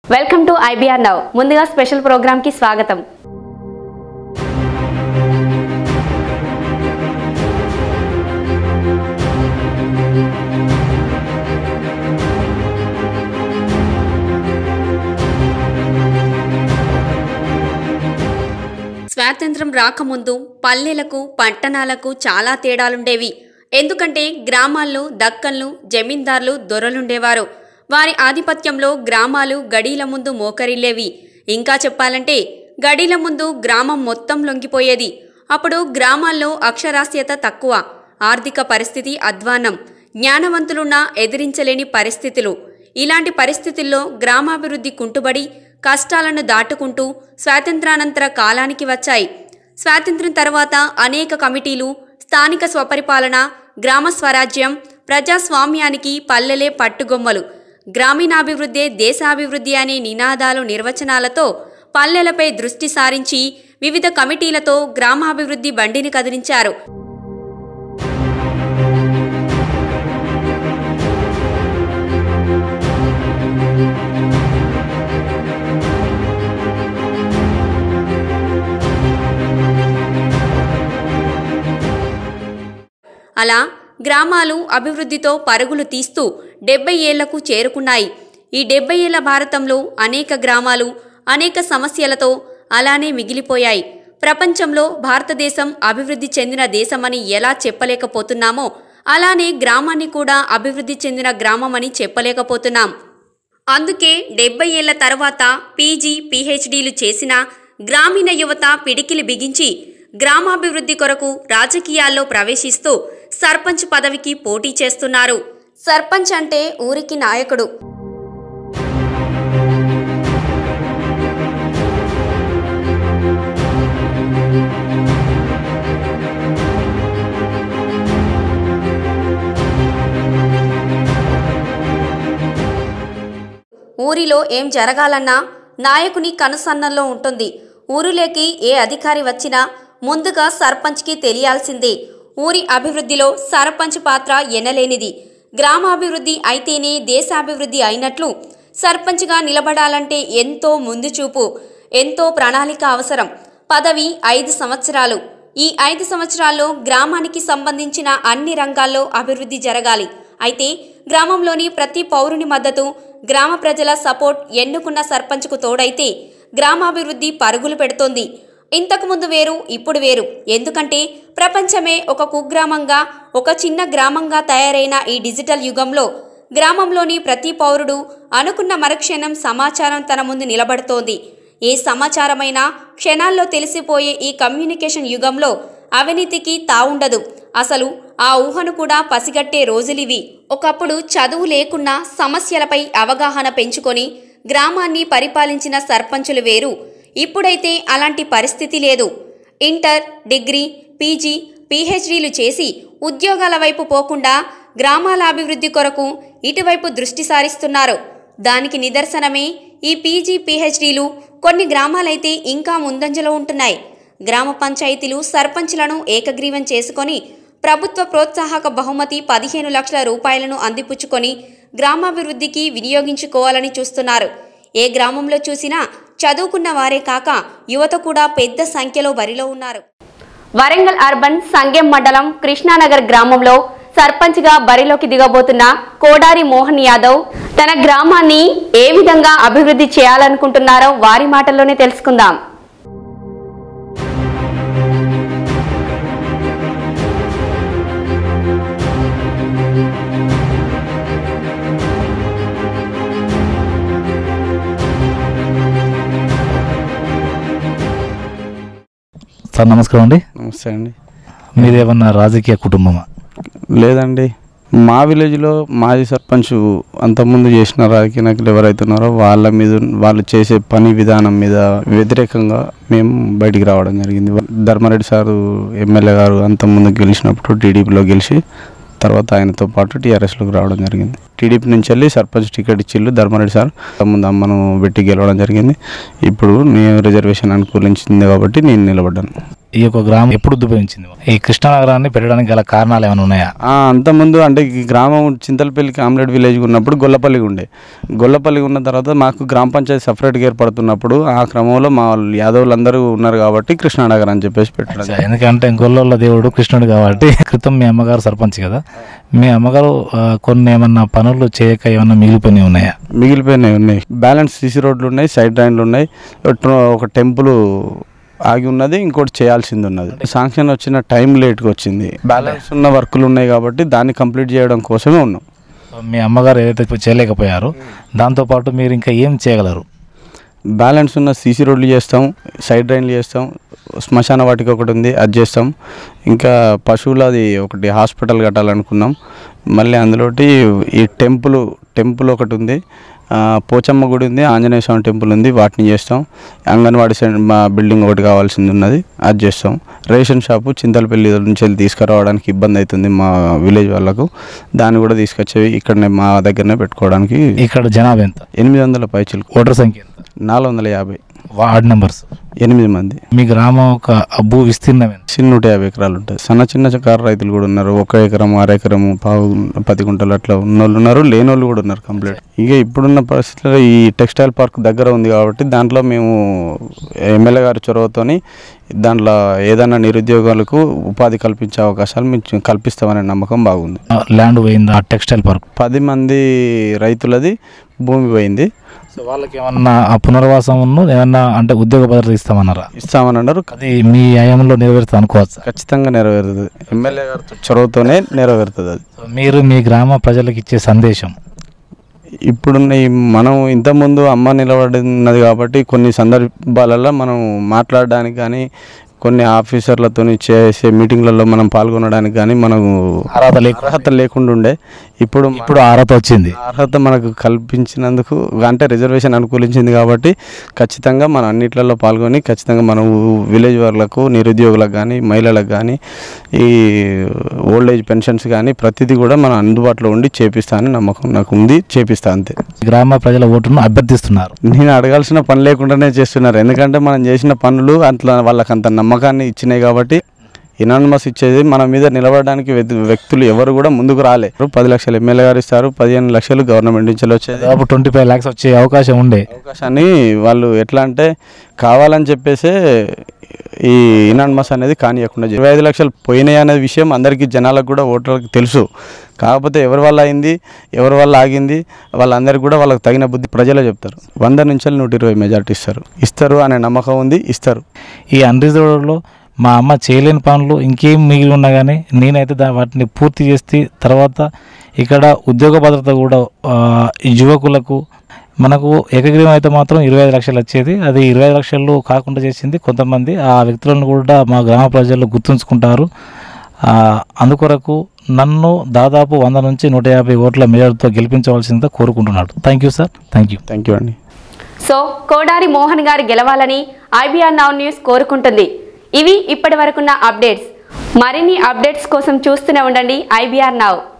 welcome to IBR now ముందుగా special program కి స్వాగతం స్వాతంత్రం రాకముందు పల్లెలకు పట్టణాలకు చాలా తేడాలుండేవి ఎందుకంటే గ్రామాల్లో దక్కన్లు జమీందార్లు దొరలుండేవారు వారి ఆధిపత్యంలో గ్రామాలు గడీల ముందు మోకరిల్లేవి ఇంకా చెప్పాలంటే గడీల ముందు గ్రామం మొత్తం లొంగిపోయేది అప్పుడు గ్రామాల్లో అక్షరాస్యత తక్కువ ఆర్థిక పరిస్థితి అధ్వాన్నం జ్ఞానవంతులున్నా ఎదిరించలేని పరిస్థితులు ఇలాంటి పరిస్థితుల్లో గ్రామాభివృద్ధి కుంటుబడి కష్టాలను దాటుకుంటూ స్వాతంత్రానంతర కాలానికి వచ్చాయి స్వాతంత్ర్యం తర్వాత అనేక కమిటీలు స్థానిక స్వపరిపాలన గ్రామ స్వరాజ్యం ప్రజాస్వామ్యానికి పల్లెలే పట్టుగొమ్మలు గ్రామీణాభివృద్ధే దేశాభివృద్ధి అనే నినాదాలు నిర్వచనాలతో పల్లెలపై దృష్టి సారించి వివిధ కమిటీలతో గ్రామాభివృద్ధి బండిని కదిలించారు అలా గ్రామాలు అభివృద్ధితో పరుగులు తీస్తూ డెబ్బై ఏళ్లకు చేరుకున్నాయి ఈ డెబ్బై ఏళ్ల భారతంలో అనేక గ్రామాలు అనేక సమస్యలతో అలానే మిగిలిపోయాయి ప్రపంచంలో భారతదేశం అభివృద్ధి చెందిన దేశమని ఎలా చెప్పలేకపోతున్నామో అలానే గ్రామాన్ని కూడా అభివృద్ధి చెందిన గ్రామమని చెప్పలేకపోతున్నాం అందుకే డెబ్బై ఏళ్ల తర్వాత పీజీ పీహెచ్డీలు చేసిన గ్రామీణ యువత పిడికిలి బిగించి గ్రామాభివృద్ధి కొరకు రాజకీయాల్లో ప్రవేశిస్తూ సర్పంచ్ పదవికి పోటీ చేస్తున్నారు సర్పంచ్ అంటే ఊరికి నాయకుడు ఊరిలో ఏం జరగాలన్నా నాయకుని కనుసన్నల్లో ఉంటుంది ఊరిలోకి ఏ అధికారి వచ్చినా ముందుగా సర్పంచ్కి తెలియాల్సిందే ఊరి అభివృద్ధిలో సర్పంచ్ పాత్ర ఎనలేనిది గ్రామాభివృద్ధి అయితేనే దేశాభివృద్ధి అయినట్లు సర్పంచ్గా నిలబడాలంటే ఎంతో ముందు చూపు ఎంతో ప్రణాళిక అవసరం పదవి ఐదు సంవత్సరాలు ఈ ఐదు సంవత్సరాల్లో గ్రామానికి సంబంధించిన అన్ని రంగాల్లో అభివృద్ధి జరగాలి అయితే గ్రామంలోని ప్రతి పౌరుని మద్దతు గ్రామ ప్రజల సపోర్ట్ ఎన్నుకున్న సర్పంచ్కు తోడైతే గ్రామాభివృద్ధి పరుగులు పెడుతోంది ఇంతకుముందు వేరు ఇప్పుడు వేరు ఎందుకంటే ప్రపంచమే ఒక కుగ్రామంగా ఒక చిన్న గ్రామంగా తయారైన ఈ డిజిటల్ యుగంలో గ్రామంలోని ప్రతి పౌరుడు అనుకున్న మరుక్షణం సమాచారం తన ముందు నిలబడుతోంది ఏ సమాచారమైనా క్షణాల్లో తెలిసిపోయే ఈ కమ్యూనికేషన్ యుగంలో అవినీతికి తావుండదు అసలు ఆ ఊహను కూడా పసిగట్టే రోజులివి ఒకప్పుడు చదువు లేకున్నా సమస్యలపై అవగాహన పెంచుకొని గ్రామాన్ని పరిపాలించిన సర్పంచులు వేరు ఇప్పుడైతే అలాంటి పరిస్థితి లేదు ఇంటర్ డిగ్రీ పీజీ పీహెచ్డీలు చేసి ఉద్యోగాల వైపు పోకుండా గ్రామాల అభివృద్ధి కొరకు ఇటువైపు దృష్టి సారిస్తున్నారు దానికి నిదర్శనమే ఈ పీజీ పీహెచ్డీలు కొన్ని గ్రామాలైతే ఇంకా ముందంజలో ఉంటున్నాయి గ్రామ పంచాయతీలు సర్పంచ్లను ఏకగ్రీవం చేసుకొని ప్రభుత్వ ప్రోత్సాహక బహుమతి పదిహేను లక్షల రూపాయలను అందిపుచ్చుకొని గ్రామాభివృద్ధికి వినియోగించుకోవాలని చూస్తున్నారు ఏ గ్రామంలో చూసినా చదువుకున్న వారే కాక యువత కూడా పెద్ద సంఖ్యలో బరిలో ఉన్నారు వరంగల్ అర్బన్ సంగెం మండలం కృష్ణానగర్ గ్రామంలో సర్పంచ్గా బరిలోకి దిగబోతున్న కోడారి మోహన్ యాదవ్ తన గ్రామాన్ని ఏ విధంగా అభివృద్ధి చేయాలనుకుంటున్నారో వారి మాటల్లోనే తెలుసుకుందాం సార్ నమస్కారం అండి నమస్తే అండి మీరేమన్నా రాజకీయ కుటుంబమా లేదండి మా విలేజ్లో మాజీ సర్పంచ్ అంతకుముందు చేసిన రాజకీయ నాయకులు ఎవరైతే ఉన్నారో వాళ్ళ మీద వాళ్ళు చేసే పని విధానం మీద వ్యతిరేకంగా మేము బయటికి రావడం జరిగింది ధర్మారెడ్డి సారు ఎమ్మెల్యే గారు అంతకుముందు గెలిచినప్పుడు టీడీపీలో గెలిచి తర్వాత ఆయనతో పాటు టీఆర్ఎస్లోకి రావడం జరిగింది టీడీపీ నుంచి వెళ్ళి సర్పంచ్ టికెట్ ఇచ్చిళ్ళు ధర్మారెడ్డి సార్ ముందు అమ్మను పెట్టి గెలవడం జరిగింది ఇప్పుడు నేను రిజర్వేషన్ అనుకూలించింది కాబట్టి నేను నిలబడ్డాను ఈ యొక్క గ్రామం ఎప్పుడు ఉద్భవించింది ఈ కృష్ణానగరాన్ని పెట్టడానికి గల కారణాలు ఏమైనా ఉన్నాయా ఆ, అంతకుముందు అంటే ఈ గ్రామం చింతలపల్లికి ఆమ్లెట్ విలేజ్ ఉన్నప్పుడు గొల్లపల్లికి ఉండే గొల్లపల్లికి ఉన్న తర్వాత మాకు గ్రామ పంచాయతీ సపరేట్గా ఏర్పడుతున్నప్పుడు ఆ క్రమంలో మా వాళ్ళు యాదవులు అందరూ ఉన్నారు కాబట్టి కృష్ణానగర్ అని చెప్పేసి పెట్టడం అచ్చా, ఎందుకంటే గొల్లోళ్ళ దేవుడు కృష్ణుడు కాబట్టి క్రితం మీ అమ్మగారు సర్పంచ్ కదా మీ అమ్మగారు ఆ, కొన్ని ఏమన్నా పనులు చేయక ఏమన్నా మిగిలిపోయినాయి ఉన్నాయా మిగిలిపోయినాయి ఉన్నాయి బ్యాలెన్స్ సీసీ రోడ్లు ఉన్నాయి సైడ్ డ్రైన్లు ఉన్నాయి ఒక- ఒక టెంపుల్ ఆగి ఉన్నది ఇంకోటి చేయాల్సింది ఉన్నది శాంక్షన్ వచ్చిన టైం లేట్గా వచ్చింది బ్యాలెన్స్ ఉన్న వర్కులు ఉన్నాయి కాబట్టి దాన్ని కంప్లీట్ చేయడం కోసమే ఉన్నాం మీ అమ్మగారు ఏదైతే ఇప్పుడు చేయలేకపోయారో దాంతోపాటు మీరు ఇంకా ఏం చేయగలరు బ్యాలెన్స్ ఉన్న సీసీ రోడ్లు చేస్తాం సైడ్ డ్రైన్లు చేస్తాం శ్మశాన వాటికి ఒకటి ఉంది అది చేస్తాం ఇంకా పశువులది ఒకటి హాస్పిటల్ కట్టాలనుకున్నాం మళ్ళీ అందులోటి ఈ టెంపుల్ టెంపుల్ ఒకటి ఉంది ఆ, పోచమ్మ గుడి ఉంది ఆంజనేయ స్వామి టెంపుల్ ఉంది వాటిని చేస్తాం అంగన్వాడీ సెంటర్ మా బిల్డింగ్ ఒకటి కావాల్సింది ఉన్నది అది చేస్తాం రేషన్ షాపు చింతలపల్లి నుంచి వెళ్ళి తీసుకురావడానికి ఇబ్బంది అవుతుంది మా విలేజ్ వాళ్ళకు దాన్ని కూడా తీసుకొచ్చేవి ఇక్కడనే మా దగ్గరనే పెట్టుకోవడానికి ఇక్కడ జనాభా ఎంత ఎనిమిది వందల పైచులు ఓటర్ సంఖ్య ఎంత నాలుగు వందల యాభై వార్డ్ నెంబర్స్ ఎనిమిది మంది మీ గ్రామం ఒక భూ విస్తీర్ణం ఎంత చిన్న నూట యాభై ఎకరాలు ఉంటాయి సన్న చిన్న కారు రైతులు కూడా ఉన్నారు ఒక ఎకరం అర ఎకరము పావు పది గుంటలు అట్లా ఉన్న వాళ్ళు ఉన్నారు లేని వాళ్ళు కూడా ఉన్నారు కంప్లీట్ ఇక ఇప్పుడున్న పరిస్థితుల్లో ఈ టెక్స్టైల్ పార్క్ దగ్గర ఉంది కాబట్టి దాంట్లో మేము ఎమ్మెల్యే గారి చొరవతోని దాంట్లో ఏదైనా నిరుద్యోగాలకు ఉపాధి కల్పించే అవకాశాలు మేము కల్పిస్తామనే నమ్మకం బాగుంది ల్యాండ్ పోయింది ఆ టెక్స్టైల్ పార్క్ పది మంది రైతులది భూమి పోయింది సో వాళ్ళకి ఏమన్నా ఆ పునర్వాసం ఉన్ను ఏమన్నా అంటే ఉద్యోగ భద్రత ఇస్తామన్నారా ఇస్తామని అన్నారు అది మీ హయాంలో నెరవేరుతా అనుకోవచ్చు ఖచ్చితంగా నెరవేరుతుంది ఎమ్మెల్యే గారి చొరవతోనే నెరవేరుతుంది అది సో మీరు మీ గ్రామ ప్రజలకు ఇచ్చే సందేశం ఇప్పుడున్న ఈ మనం ఇంతకుముందు అమ్మ నిలబడినది కాబట్టి కొన్ని సందర్భాలలో మనం మాట్లాడడానికి కానీ కొన్ని ఆఫీసర్లతో చేసే మీటింగ్లలో మనం పాల్గొనడానికి కానీ మనకు అర్హత లేక అర్హత లేకుండా ఉండే ఇప్పుడు ఇప్పుడు అర్హత వచ్చింది అర్హత మనకు కల్పించినందుకు అంటే రిజర్వేషన్ అనుకూలించింది కాబట్టి ఖచ్చితంగా మనం అన్నిట్లలో పాల్గొని ఖచ్చితంగా మనం విలేజ్ వాళ్ళకు నిరుద్యోగులకు కానీ మహిళలకు కానీ ఈ ఓల్డ్ ఏజ్ పెన్షన్స్ కానీ ప్రతిదీ కూడా మనం అందుబాటులో ఉండి చేపిస్తానని నమ్మకం నాకు ఉంది చేపిస్తా అంతే గ్రామ ప్రజల ఓటును అభ్యర్థిస్తున్నారు నేను అడగాల్సిన పని లేకుండానే చేస్తున్నారు ఎందుకంటే మనం చేసిన పనులు అట్లా వాళ్ళకి అంత నమ్మకాన్ని ఇచ్చినాయి కాబట్టి ఇనానమస్ ఇచ్చేది మన మీద నిలబడడానికి వ్యక్తి- వ్యక్తులు ఎవరు కూడా ముందుకు రాలే పది లక్షలు ఎమ్మెల్యే గారు ఇస్తారు పదిహేను లక్షలు గవర్నమెంట్ నుంచి వచ్చేది దాదాపు ట్వంటీ ఫైవ్ ల్యాక్స్ వచ్చే అవకాశం ఉండే అవకాశాన్ని వాళ్ళు ఎట్లా అంటే కావాలని చెప్పేసి ఈ ఇనానమస్ అనేది కానియకుండా ఇరవై ఐదు లక్షలు పోయినాయి అనే విషయం అందరికీ జనాలకు కూడా ఓటర్లకు తెలుసు కాకపోతే ఎవరి వల్ల అయింది ఎవరి వల్ల ఆగింది వాళ్ళందరికీ కూడా వాళ్ళకి తగిన బుద్ధి ప్రజలే చెప్తారు వంద నుంచి నూట ఇరవై మెజార్టీ ఇస్తారు ఇస్తారు అనే నమ్మకం ఉంది ఇస్తారు ఈ అన్రిజర్వ్డ్లో మా అమ్మ చేయలేని పనులు ఇంకేం మిగిలి ఉన్నా కానీ నేనైతే దా వాటిని పూర్తి చేసి తర్వాత ఇక్కడ ఉద్యోగ భద్రత కూడా ఆ, ఈ యువకులకు మనకు ఏకగ్రీవం అయితే మాత్రం ఇరవై ఐదు లక్షలు వచ్చేది అది ఇరవై ఐదు లక్షలు కాకుండా చేసింది కొంతమంది ఆ వ్యక్తులను కూడా మా గ్రామ ప్రజలు గుర్తుంచుకుంటారు ఆ, అందుకొరకు నన్ను దాదాపు వంద నుంచి నూట యాభై ఓట్ల మేరతో గెలిపించవలసిందిగా కోరుకుంటున్నాడు thank you sir thank you thank you అండి సో కోడారి మోహన్ గారు గెలవాలని ఐబీఆర్ నౌ న్యూస్ కోరుకుంటుంది ఇవి ఇప్పటి వరకున్న అప్డేట్స్ మరిన్ని అప్డేట్స్ కోసం చూస్తూనే ఉండండి ఐబీఆర్ నౌ